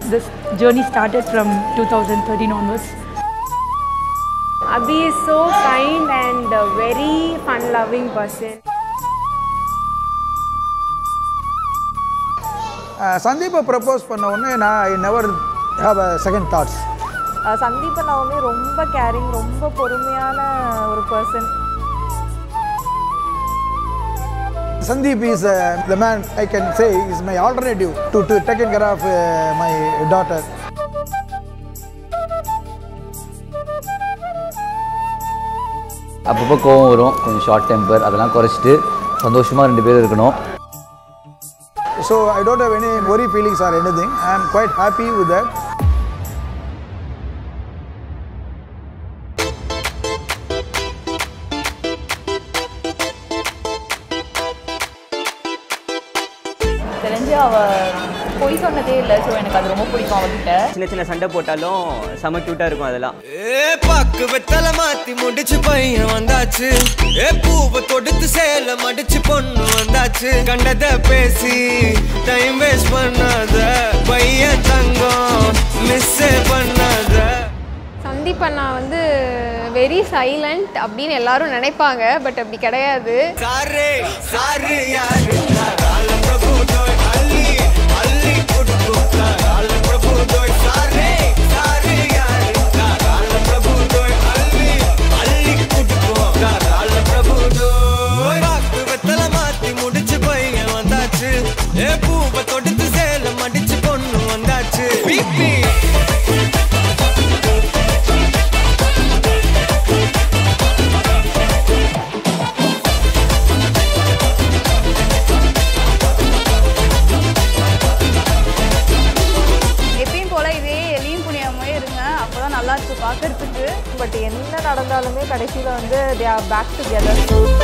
This journey started from 2013 onwards. Abhi is so kind and a very fun-loving person. சந்தீப்பை propose பண்ண உடனே நான் I never have a second thoughts Sandeep Navami ரொம்ப caring ரொம்ப பொறுமையான ஒரு person Sandeep is uh, the man I can say is my alternative to, to taking care of uh, my daughter. அப்பப்போ கோவம் வரும் கொஞ்சம் ஷார்ட் டெம்பர் அதெல்லாம் குறைச்சிட்டு சந்தோஷமாக ரெண்டு பேரும் இருக்கணும் So I don't have any worry feelings or anything. I am quite happy with that. தெரிஞ்சு அவ பொய் சொன்னதே இல்லை ஸோ எனக்கு அது ரொம்ப பிடிக்கும் அவகிட்ட சின்ன சின்ன சண்டை போட்டாலும் செம க்யூட்டாக இருக்கும் அதெல்லாம் ஏ பாக்கு வெத்தல மாத்தி முடிச்சு பையன் வந்தாச்சு ஏ பூவை தொடுத்து சேல மடிச்சு பொண்ணு வந்தாச்சு கண்டத பேசி டைம் வேஸ்ட் பண்ணாத பையன் தங்கம் மிஸ் பண்ணாத சந்தீப் அண்ணா வந்து வெரி சைலண்ட் அப்படின்னு எல்லாரும் நினைப்பாங்க பட் அப்படி கிடையாது சாரே சாரு யாரு கால பிரபு தோய் அள்ளி அள்ளி குடுக்கு கால பிரபு தோய் சாரே சாரு யாரு கால பிரபு தோய் அள்ளி அள்ளி குடுக்கு கால பிரபு தோய் பாக்கு வெத்தல மாத்தி முடிச்சு பையன் வந்தாச்சு ஏ பூவை தொடுத்து சேல மடிச்சு பொண்ணு வந்தாச்சு பிபி எப்பயும் போல இதே எலியும் புனியாமே இருங்க அப்பதான் நல்லா இருக்கு பார்க்கறதுக்கு பட் என்ன நடந்தாலுமே கடைசியில் வந்து தே ஆர் பேக் டுகெதர்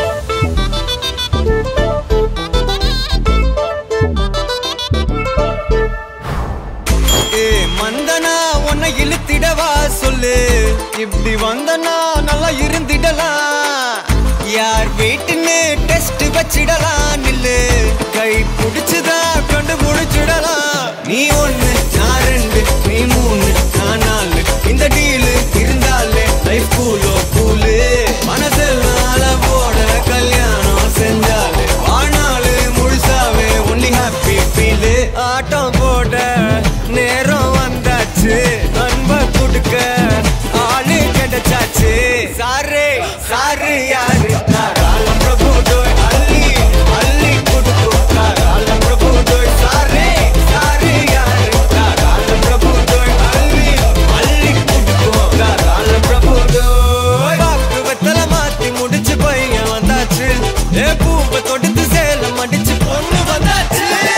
ஏ மந்தனா உன்னை இழுத்திடவா சொல்லு இப்படி வந்தனா நல்லா இருந்திடலாம் யார் வீட்டுன்னு டெஸ்ட் வச்சிடலாம் நில்லு கை பிடிச்சுதா கண்டு முடிச்சிடலாம் நீ ஒண்ணு நான் ரெண்டு நீ மூணு நான் நாலு இந்த டீலு இருந்தாலே லைஃப் கூலோ கூலு மனசெல்லாம் அளவோட கல்யாணம் செஞ்சாலே வாழ்நாளு முழுசாவே ஒன்லி ஹாப்பி ஃபீலு ஆட்டம் போட நேரம் வந்தாச்சு அன்ப கொடுக்க ஆளு கிடைச்சாச்சு சாரு சாரு யாரு கால பிரபு டோய் அள்ளி அள்ளி கொடுக்கு கால பிரபு டோய் சாரே சாரு யாரு கால பிரபு டோய் அள்ளி அள்ளி கொடுக்கு கால பிரபு டோய் பாக்கு வெத்தல மாத்தி முடிச்சு பையன் வந்தாச்சு ஏ பூவை தொடுத்து சேலம் அடிச்சு பொண்ணு வந்தாச்சு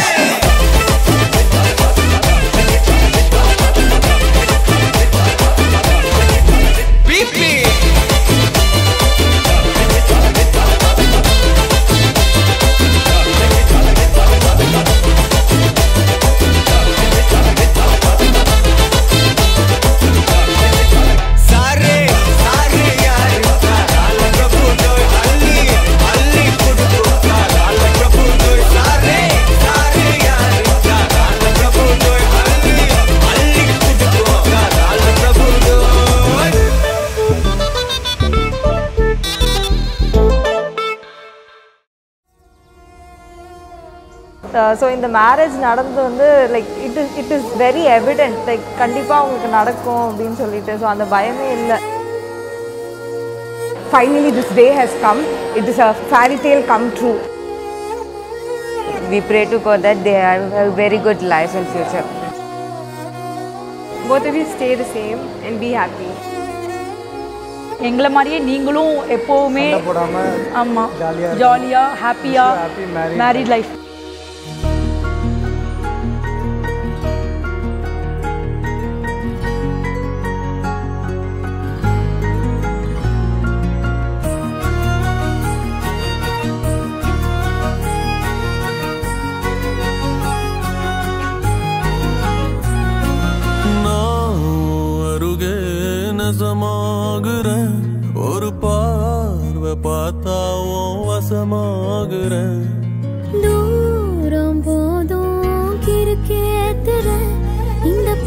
பிபி சாரே சாரு யாரு கால பிரபு டோய் அள்ளி அள்ளி குடுக்கு கால பிரபு டோய் சாரே சாரு யாரு கால பிரபு டோய் அள்ளி அள்ளி குடுக்கு கால பிரபு டோய் ஸோ இந்த மேரேஜ் நடந்து வந்து like it is it is very evident like கண்டிப்பாக உங்களுக்கு நடக்கும் அப்படின்னு சொல்லிட்டு ஸோ அந்த பயமே இல்லை Finally, this day has come. It is a fairy tale come true. We pray to God that they have a very good life in future. Both of you stay the same and be happy. எங்களை மாதிரியே நீங்களும் எப்போவுமே போடாமல் ஆமாம் ஜாலியா இருக்கணும். ஜாலியாக ஹாப்பியாக happy married மேரிட் லைஃப் நான் அருகே நசமாகுறேன் ஒரு பார்வை பார்த்தா உன் வசமாகுறேன் தூரம் போதும் கிறுக்கேத்துற இந்த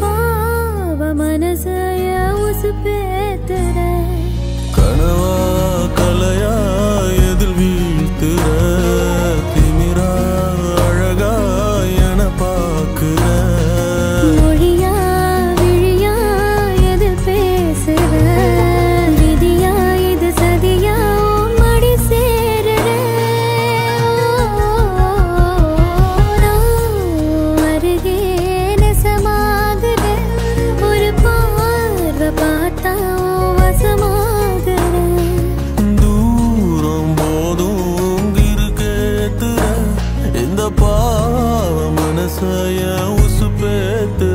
உசுப்பேத்துற கனவா கலையா எதில் வீழ்த்துற திமிரா அழகா என பார்க்கிற மொழியா விழியா எது பேசுற விதியா இது சதியா உன் மடி சேருற நான் அருகே நெசமாகுற ஒரு பார்வை பார்த்தா உன் வசமாகுற தூரம் போதும் இருக்கேத்துற இந்த பாவ மனசைய உசுப்பேத்துற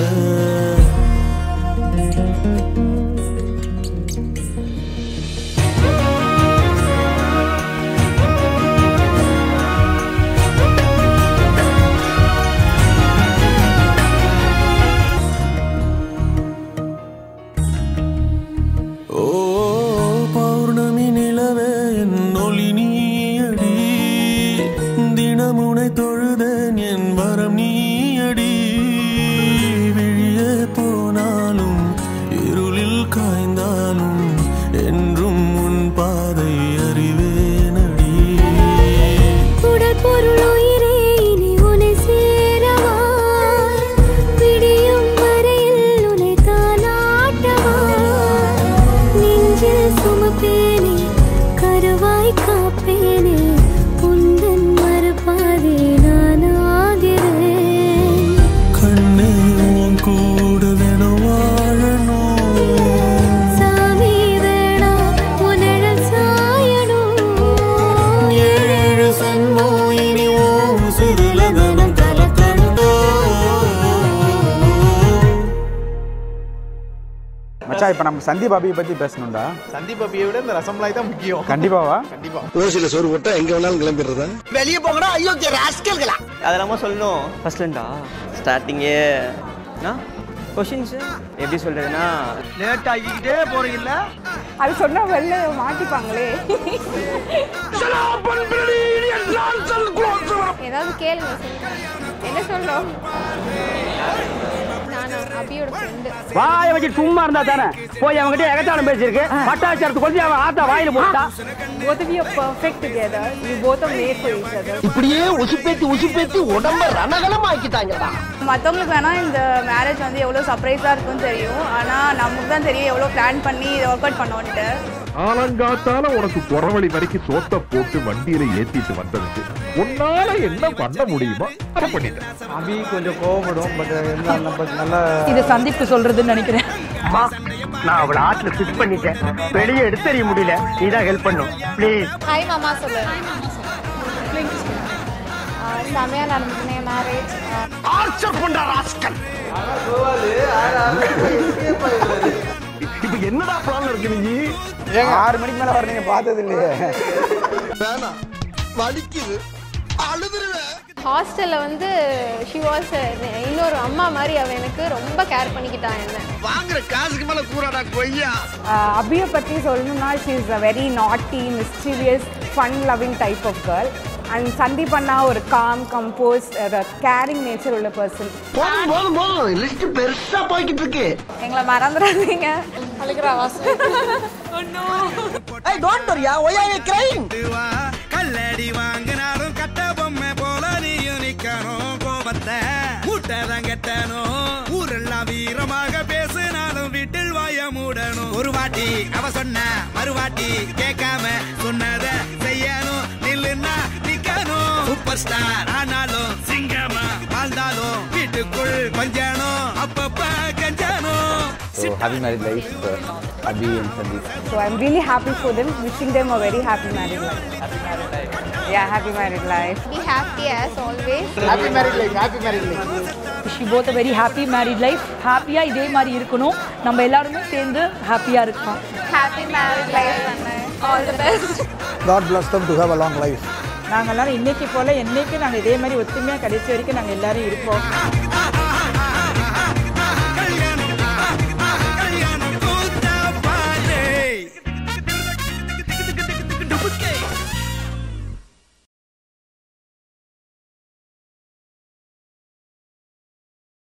ஓ பௌர்ணமி நிலவே என் ஒளி நீயடி தினமுனை தொழுதேன் என் வரம் நீயடி விழியே போனாலும் இருளில் காய்ந்தாலும் என்றும் உன் பாதை அறிவேனடி உடல் பொருள் உயிரே இனி உன்னை சேரவா விடியும் வரையில் உன்னை தானாட்டவா நெஞ்சில் சுமப்பேனே கருவாய் காப்பேனே உந்தன் மறுபாதே நான் ஆகிறேன் கண்ணே உன் கூட தினம் வாழணும் சாமி வேணா உன்னழல் சாயணும் ஏழு சன்மம் இனி உன் சிறுல தினம் கலக்கண்டோ மச்சான் இப்போ நம்ம சந்தீப் அபியை பற்றி பேசணும்டா சந்தீப் அபியை விட இந்த ரசமலாய் தான் முக்கியம் கண்டிப்பாவா கண்டிப்பா ஓசில சோறு போட்டா எங்க வேணாலும் கிளம்பிடுறதா வெளியே போங்கடா ஐயோ ராஸ்கல்களா அதெல்லாம் சொல்லணும் ஃபர்ஸ்ட்லண்டா ஸ்டார்டிங்கே கொஷின்ஸ் எப்படி சொல்றதுன்னா லேட் ஆகிக்கிட்டே போறீங்கல்ல அது சொன்னா வெளில மாட்டிப்பாங்களே ஏதாவது கேளுங்க சொல்லுங்க என்ன சொல்றோம் நானா அபியோட ஃப்ரெண்டு வாய வச்சு சும்மா இருந்தா தானே போய் அவங்ககிட்ட எகத்தாளம் பேசியிருக்கு பட்டாச்சாரத்துக்கு கொஞ்சம் அவன் ஆத்தா வாயில போட்டா both of you are perfect together you both are made for each other இப்படியே உசுப்பேத்தி உசுப்பேத்தி உடம்ப ரணகலம் ஆக்கிட்டாங்கடா மற்றவங்களுக்கு வேணா இந்த மேரேஜ் வந்து எவ்வளோ சர்ப்ரைஸாக இருக்கும்னு தெரியும் ஆனால் நமக்கு தான் தெரியும் எவ்வளோ பிளான் பண்ணி இதை ஒர்க் அவுட் பண்ணோன்ட்டு ஆலங்காத்தால உனக்கு குறவழி வரைக்கும் சோத்த போட்டு வண்டியில ஏத்திட்டு வந்ததுக்கு உன்னால என்ன பண்ண முடியுமோ அதை பண்ணிட்டேன் அபி கொஞ்சம் கோவப்படும் பட் நம்ம நல்லா இது சந்தீப்க்கு சொல்றதுன்னு நினைக்கிறேன் நான் அவளை ஆத்துல ஃபிட் பண்ணிட்டேன் வெளியே எடுத்தறிய முடியல நீதான் ஹெல்ப் பண்ணும் ப்ளீஸ் ஹாய் மாமா சொல்லு செமையா நடந்துச்சுனே மேரேஜ் ஆர்ச்சர் பண்ற ராஸ்கல் இப்ப என்னடா பிளான் இருக்கு நீ ஏங்க ஆறு மணிக்கு மேல வர நீங்க பார்த்தது இல்லையே வேணாம் வலிக்குது அழுதுருவேன் ஹாஸ்டல்ல வந்து ஷி வாஸ் இன்னொரு அம்மா மாதிரி அவ எனக்கு ரொம்ப கேர் பண்ணிக்கிட்டான் என்ன வாங்குற காசுக்கு மேல கூறாடா கொய்யா அபியை பற்றி சொல்லணும்னா she is a very naughty mysterious fun loving type of girl and Sandeep அண்ணா ஒரு காம் கம்போஸ் கேரிங் நேச்சர் உள்ள பர்சன் போதும் போதும் போதும் லிஸ்ட் பெருசா போய்கிட்டு இருக்கு எங்களை மறந்துடாதீங்க அழுகிறா வாசல் ஏய் டோன்ட் வரியா ஒய் ஆர் யூ கிரைங் கல்லடி வாங்கினாலும் கட்ட பொம்மை போல நீயும் நிக்கணும் கோபத்தை மூட்டதான் கெட்டணும் ஊரெல்லாம் வீரமாக பேசினாலும் வீட்டில் வாய மூடணும் ஒரு வாட்டி அவ சொன்ன மறுவாட்டி கேட்காம சொன்னத செய்யணும் நில்லுன்னா நிக்கணும் சூப்பர் ஸ்டார் ஆனாலும் சிங்கமா வாழ்ந்தாலும் வீட்டுக்குள் கொஞ்சணும் அப்பப்ப கஞ்சணும் So happy married life, uh, Abhi and Sandeep. So I'm really happy for them, wishing them a very happy married life. Yeah, happy married life. Be happy as always. Happy married life happy married life she both a very happy married life ஹாப்பியாக இதே மாதிரி இருக்கணும் நம்ம எல்லாருமே சேர்ந்து ஹாப்பியாக இருக்கலாம் Happy married life, Anna. All the best. God bless them to have a long life நாங்கள் எல்லாரும் இன்னைக்கு போல் என்னைக்கு நாங்கள் இதே மாதிரி ஒத்துமையாக கடைசி வரைக்கும் நாங்கள் எல்லாரும் இருப்போம்